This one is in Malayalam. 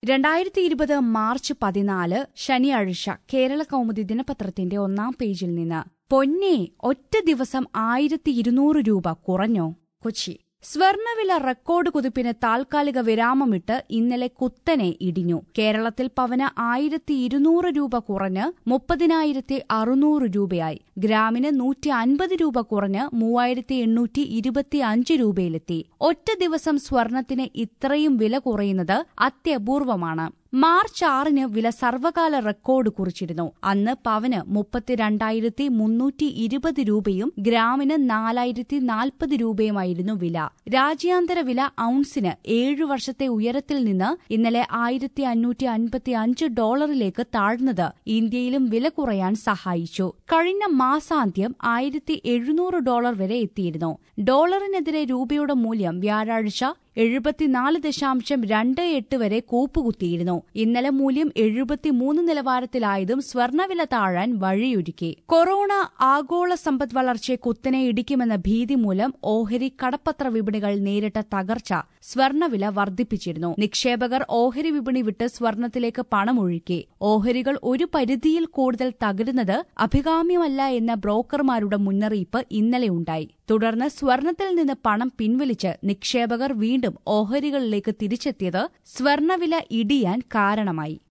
രണ്ടായിരത്തി ഇരുപത് മാർച്ച് പതിനാല് ശനിയാഴ്ച കേരള കൗമുദി ദിനപത്രത്തിന്റെ ഒന്നാം പേജിൽ നിന്ന് പൊന്നെ ഒറ്റ ദിവസം ആയിരത്തി ഇരുന്നൂറ് രൂപ കുറഞ്ഞോ കൊച്ചി സ്വർണവില റെക്കോർഡ് കുതിപ്പിന് താൽക്കാലിക വിരാമമിട്ട് ഇന്നലെ കുത്തനെ ഇടിഞ്ഞു കേരളത്തിൽ പവന് ആയിരത്തി ഇരുന്നൂറ് രൂപ കുറഞ്ഞ് മുപ്പതിനായിരത്തി അറുന്നൂറ് രൂപയായി ഗ്രാമിന് നൂറ്റി അൻപത് രൂപ കുറഞ്ഞ് മൂവായിരത്തി എണ്ണൂറ്റി ഇരുപത്തി അഞ്ച് രൂപയിലെത്തി ഒറ്റ ദിവസം സ്വർണത്തിന് ഇത്രയും വില കുറയുന്നത് അത്യപൂർവമാണ് മാർച്ച് ആറിന് വില സർവകാല റെക്കോർഡ് കുറിച്ചിരുന്നു അന്ന് പവന് മുപ്പത്തിരണ്ടായിരത്തി മുന്നൂറ്റി ഇരുപത് രൂപയും ഗ്രാമിന് നാലായിരത്തി നാൽപ്പത് രൂപയുമായിരുന്നു വില രാജ്യാന്തര വില ഔൺസിന് ഏഴു വർഷത്തെ ഉയരത്തിൽ നിന്ന് ഇന്നലെ ആയിരത്തി അഞ്ഞൂറ്റി അൻപത്തി അഞ്ച് ഡോളറിലേക്ക് താഴ്ന്നത് ഇന്ത്യയിലും വില കുറയാൻ സഹായിച്ചു കഴിഞ്ഞ മാസാന്ത്യം ആയിരത്തി എഴുന്നൂറ് ഡോളർ വരെ എത്തിയിരുന്നു ഡോളറിനെതിരെ രൂപയുടെ മൂല്യം വ്യാഴാഴ്ച എഴുപത്തിനാല് ദശാംശം രണ്ട് എട്ട് വരെ കൂപ്പുകുത്തിയിരുന്നു ഇന്നലെ മൂല്യം എഴുപത്തിമൂന്ന് നിലവാരത്തിലായതും സ്വർണവില താഴാൻ വഴിയൊരുക്കി കൊറോണ ആഗോള സമ്പദ് വളർച്ചയെ കുത്തനെ ഇടിക്കുമെന്ന ഭീതി മൂലം ഓഹരി കടപ്പത്ര വിപണികൾ നേരിട്ട തകർച്ച സ്വർണവില വർദ്ധിപ്പിച്ചിരുന്നു നിക്ഷേപകർ ഓഹരി വിപണി വിട്ട് സ്വർണത്തിലേക്ക് പണമൊഴുക്കി ഓഹരികൾ ഒരു പരിധിയിൽ കൂടുതൽ തകരുന്നത് അഭികാമ്യമല്ല എന്ന ബ്രോക്കർമാരുടെ മുന്നറിയിപ്പ് ഇന്നലെയുണ്ടായി തുടർന്ന് സ്വർണത്തിൽ നിന്ന് പണം പിൻവലിച്ച് നിക്ഷേപകർ വീണ്ടും ഓഹരികളിലേക്ക് തിരിച്ചെത്തിയത് സ്വർണവില ഇടിയാൻ കാരണമായി